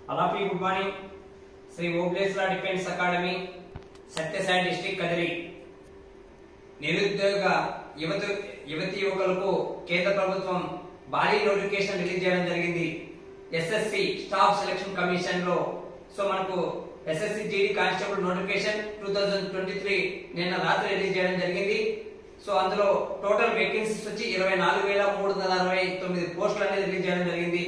అలాపి good morning Sri ఓబ్లేస్లా defence academy Sathya Sai district Kadiri నిరుద్యోగ యువత యువతి యువకులకు కేంద్ర ప్రభుత్వం భారీ నోటిఫికేషన్ రిలీజ్ చేయడం జరిగింది ఎస్ఎస్సి స్టాఫ్ సెలక్షన్ కమిషన్ లో సో మనకు SSC GD constable notification two thousand twenty three నిన్న రాత్రి రిలీజ్ చేయడం జరిగింది సో అందులో టోటల్ వేకెన్సీస్ వచ్చి ఇరవై నాలుగు వేల మూడు వందల అరవై తొమ్మిది పోస్టులు అనేది రిలీజ్ చేయడం జరిగింది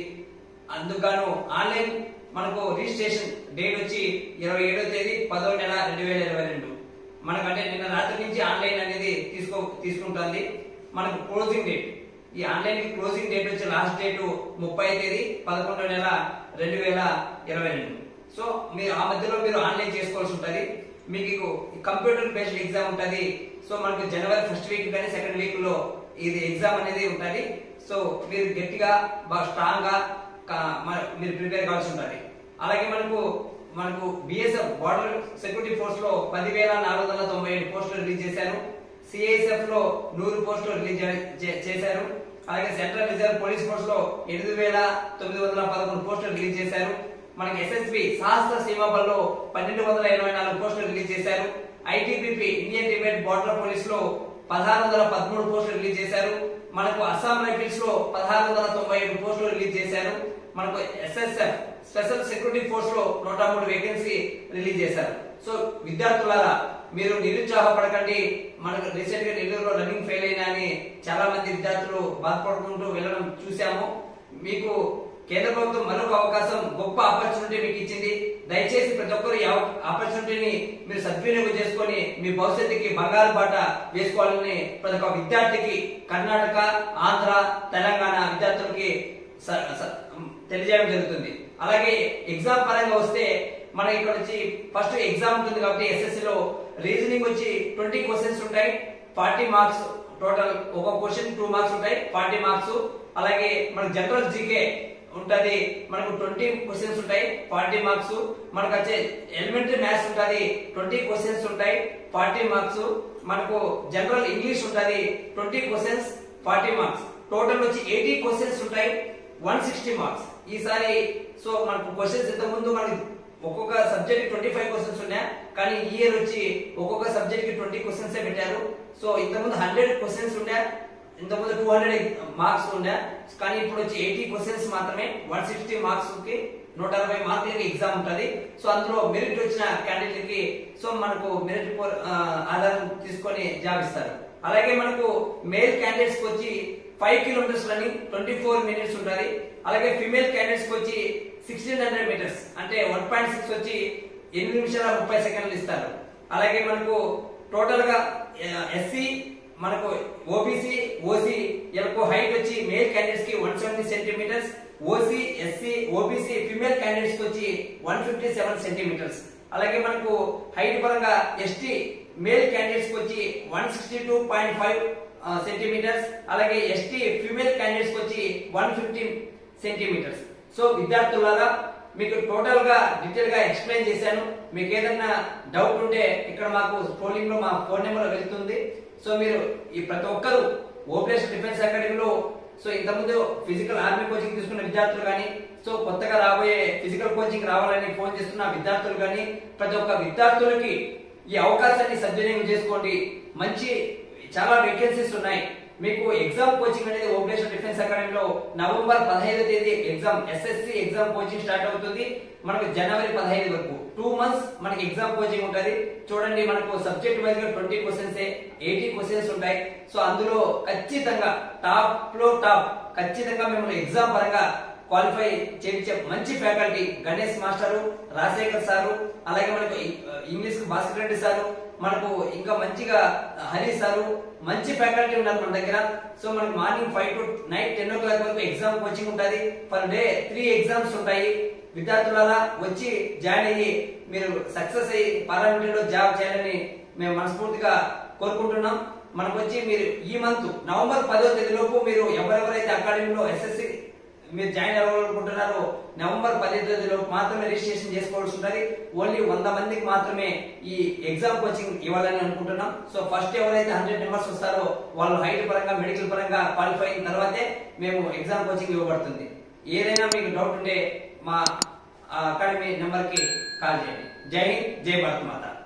అందుకు ఆన్లైన్ మనకు రిజిస్ట్రేషన్ డేట్ వచ్చి ఇరవై ఏడో తేదీ పదో నెల రెండు వేల ఇరవై రెండు మనకంటే నిన్న రాత్రి నుంచి ఆన్లైన్ అనేది తీసుకో తీసుకుంటుంది మనకు క్లోజింగ్ డేట్ ఈ ఆన్లైన్ క్లోజింగ్ డేట్ వచ్చి లాస్ట్ డేట్ ముప్పై తేదీ పదకొండో నెల రెండు వేల ఇరవై రెండు సో మీరు ఆ మధ్యలో మీరు ఆన్లైన్ చేసుకోవాల్సి ఉంటుంది మీకు కంప్యూటర్ బేస్డ్ ఎగ్జామ్ ఉంటుంది సో మనకు జనవరి ఫస్ట్ వీక్ కానీ సెకండ్ వీక్ లో ఇది ఎగ్జామ్ అనేది ఉంటుంది సో మీరు గట్టిగా బాగా స్ట్రాంగ్ గా కా- మ- మీరు ప్రిపేర్ కావాల్సి ఉంటుంది అలాగే మనకు మనకు బిఎస్ఎఫ్ బార్డర్ సెక్యూరిటీ ఫోర్స్ లో పదివేల నాలుగు వందల తొంభై ఏడు పోస్టులు రిలీజ్ చేశారు సిఐఎస్ఎఫ్ లో నూరు పోస్టులు రిలీజ్ చే- చే- చేశారు అలాగే సెంట్రల్ రిజర్వ్ పోలీస్ ఫోర్స్ లో ఎనిమిది వేల తొమ్మిది వందల పదకొండు పోస్టులు రిలీజ్ చేశారు మనకి ఎస్ఎస్బి సహస్ర సీమాబల్లో పన్నెండు వందల ఎనభై నాలుగు పోస్టులు రిలీజ్ చేశారు ITBP Indian Tibet border police లో పదహారు వందల పదమూడు పోస్టులు రిలీజ్ చేశారు మనకు అస్సాం రైఫిల్స్ లో పదహారు వందల తొంభై ఏడు పోస్టులు రిలీజ్ చేశారు మనకు ఎస్ఎస్ఎఫ్ స్పెషల్ సెక్యూరిటీ ఫోర్స్ లో నూట మూడు వేకెన్సీ రిలీజ్ చేశారు సో విద్యార్థులారా మీరు నిరుత్సాహపడకండి మనకు రీసెంట్ గా నెల్లూరులో రన్నింగ్ ఫెయిల్ అయినా అని చాలా మంది విద్యార్థులు బాధపడుకుంటూ వెళ్ళడం చూసాము మీకు కేంద్ర ప్రభుత్వం మరొక అవకాశం గొప్ప ఆపర్చునిటీ మీకు ఇచ్చింది దయచేసి ప్రతి ఒక్కరు ఈ అవ- ఆపర్చునిటీని మీరు సద్వినియోగం చేసుకొని మీ భవిష్యత్తుకి బంగారు బాట వేసుకోవాలని ప్రతి ఒక్క విద్యార్థికి కర్ణాటక ఆంధ్ర తెలంగాణ విద్యార్థులకి స- స- తెలియజేయడం జరుగుతుంది అలాగే ఎగ్జామ్ పరంగా వస్తే మనకి ఇక్కడ వచ్చి ఫస్ట్ ఎగ్జామ్ ఉంటుంది కాబట్టి ఎస్ఎస్సి లో రీజనింగ్ వచ్చి ట్వంటీ క్వశ్చన్స్ ఉంటాయి ఫార్టీ మార్క్స్ టోటల్ ఒక క్వశ్చన్ టూ మార్క్స్ ఉంటాయి ఫార్టీ మార్క్స్ అలాగే మనకి జనరల్ జీకే ఉంటది మనకు ట్వంటీ క్వశ్చన్స్ ఉంటాయి ఫార్టీ మార్క్స్ మనకు వచ్చే ఎలిమెంటరీ మ్యాథ్స్ ఉంటది ట్వంటీ క్వశ్చన్స్ ఉంటాయి ఫార్టీ మార్క్స్ మనకు జనరల్ ఇంగ్లీష్ ఉంటది twenty questions forty marks total వచ్చి ఎయిటీ క్వశ్చన్స్ ఉంటాయి వన్ సిక్స్టీ మార్క్స్ ఈసారి సో మనకు క్వశ్చన్స్ ఇంత ముందు మనకి ఒక్కొక్క సబ్జెక్ట్ ట్వంటీ ఫైవ్ క్వశ్చన్స్ ఉన్నాయి కానీ ఈ ఇయర్ వచ్చి ఒక్కొక్క సబ్జెక్ట్ కి ట్వంటీ క్వశ్చన్స్ పెట్టారు సో ఇంతకుముందు హండ్రెడ్ క్వశ్చన్స్ ఉండే ఇంతకుముందు టూ హండ్రెడ్ మార్క్స్ ఉండే కానీ ఇప్పుడు వచ్చి ఎయిటీ క్వశ్చన్స్ మాత్రమే వన్ సిక్స్టీ మార్క్స్ కి నూట అరవై మార్కులకి ఎగ్జామ్ ఉంటది సో అందులో మెరిట్ వచ్చిన క్యాండిడేట్ కి సో మనకు మెరిట్ ఆధారం తీసుకొని జాబ్ ఇస్తారు అలాగే మనకు మేల్ క్యాండిడేట్స్ కి వచ్చి five kilometres running twenty four minutes ఉంటుంది అలాగే ఫిమేల్ క్యాండిడేట్స్ కి వచ్చి సిక్స్టీన్ హండ్రెడ్ మీటర్స్ అంటే వన్ పాయింట్ సిక్స్ వచ్చి ఎనిమిది నిమిషాల ముప్పై సెకండ్లు ఇస్తారు అలాగే మనకు టోటల్ గా ఎస్సీ మనకు ఓబీసీ ఓసీ ఎలకు హైట్ వచ్చి మేల్ క్యాండిడేట్స్ కి one seventy centimetres OC SC OBC female candidates కి వచ్చి వన్ ఫిఫ్టీ సెవెన్ సెంటీమీటర్స్ అలాగే మనకు హైట్ పరంగా ఎస్టీ మేల్ క్యాండిడేట్స్ కి వచ్చి one sixty two point five centimetres అలాగే ఎస్టీ ఫిమేల్ క్యాండిడేట్స్ కి వచ్చి వన్ ఫిఫ్టీన్ సెంటీమీటర్స్ సో విద్యార్థులారా మీకు టోటల్ గా డీటెయిల్ గా ఎక్స్ప్లెయిన్ చేశాను మీకు ఏదైనా డౌట్ ఉంటే ఇక్కడ మాకు స్క్రోలింగ్ లో మా ఫోన్ నెంబర్ వెళ్తుంది సో మీరు ఈ ప్రతి ఒక్కరు ఓపెన్ డిఫెన్స్ అకాడమీలో సో ఇంతకుముందు ఫిజికల్ ఆర్మీ కోచింగ్ తీసుకున్న విద్యార్థులు కానీ సో కొత్తగా రాబోయే ఫిజికల్ కోచింగ్ రావాలని ఫోన్ చేస్తున్న విద్యార్థులు కానీ ప్రతి ఒక్క విద్యార్థులకి ఈ అవకాశాన్ని సద్వినియోగం చేసుకోండి మంచి చాలా వేకెన్సీస్ ఉన్నాయి మీకు ఎగ్జామ్ కోచింగ్ అనేది ఓపెన్ డిఫెన్స్ అకాడమీలో నవంబర్ పదహైదు తేదీ exam SSC exam coaching start అవుతుంది మనకు జనవరి పదహైదు వరకు టూ మంత్స్ మనకి ఎగ్జామ్ కోచింగ్ ఉంటది చూడండి మనకు సబ్జెక్ట్ వైజ్ గా ట్వంటీ క్వశ్చన్స్ ఎయిటీ క్వశ్చన్స్ ఉంటాయి సో అందులో ఖచ్చితంగా టాప్ లో టాప్ ఖచ్చితంగా మిమ్మల్ని ఎగ్జామ్ పరంగా క్వాలిఫై చేయించే మంచి faculty Ganesh master Rajasekhar sir అలాగే మనకు ఇంగ్లీష్ భాస్కర్ రెడ్డి సారు మనకు ఇంకా మంచిగా హరి సారు మంచి ఫ్యాకల్టీ ఉన్నారు మన దగ్గర సో మనకి morning five to night ten o'clock వరకు ఎగ్జామ్ కోచింగ్ ఉంటుంది పర్ డే త్రీ ఎగ్జామ్స్ ఉంటాయి విద్యార్థులారా వచ్చి జాయిన్ అయ్యి మీరు సక్సెస్ అయ్యి పార్లమెంట్ లో జాబ్ చేయాలని మేము మనస్ఫూర్తిగా కోరుకుంటున్నాం మనకు వచ్చి మీరు ఈ మంత్ నవంబర్ పదో తేదీ లోపు మీరు ఎవరెవరైతే అకాడమీలో ఎస్ఎస్సి మీరు జాయిన్ అవ్వాలనుకుంటున్నారో నవంబర్ పదిహేను తేదీలో మాత్రమే రిజిస్ట్రేషన్ చేసుకోవాల్సి ఉంటుంది ఓన్లీ వంద మందికి మాత్రమే ఈ ఎగ్జామ్ కోచింగ్ ఇవ్వాలని అనుకుంటున్నాం సో ఫస్ట్ ఎవరైతే హండ్రెడ్ మెంబర్స్ వస్తారో వాళ్ళు హైట్ పరంగా మెడికల్ పరంగా క్వాలిఫై అయిన తర్వాతే మేము ఎగ్జామ్ కోచింగ్ ఇవ్వబడుతుంది ఏదైనా మీకు డౌట్ ఉంటే మా అకాడమీ నెంబర్ కి కాల్ చేయండి జై హింద్ జై భారత్ మాత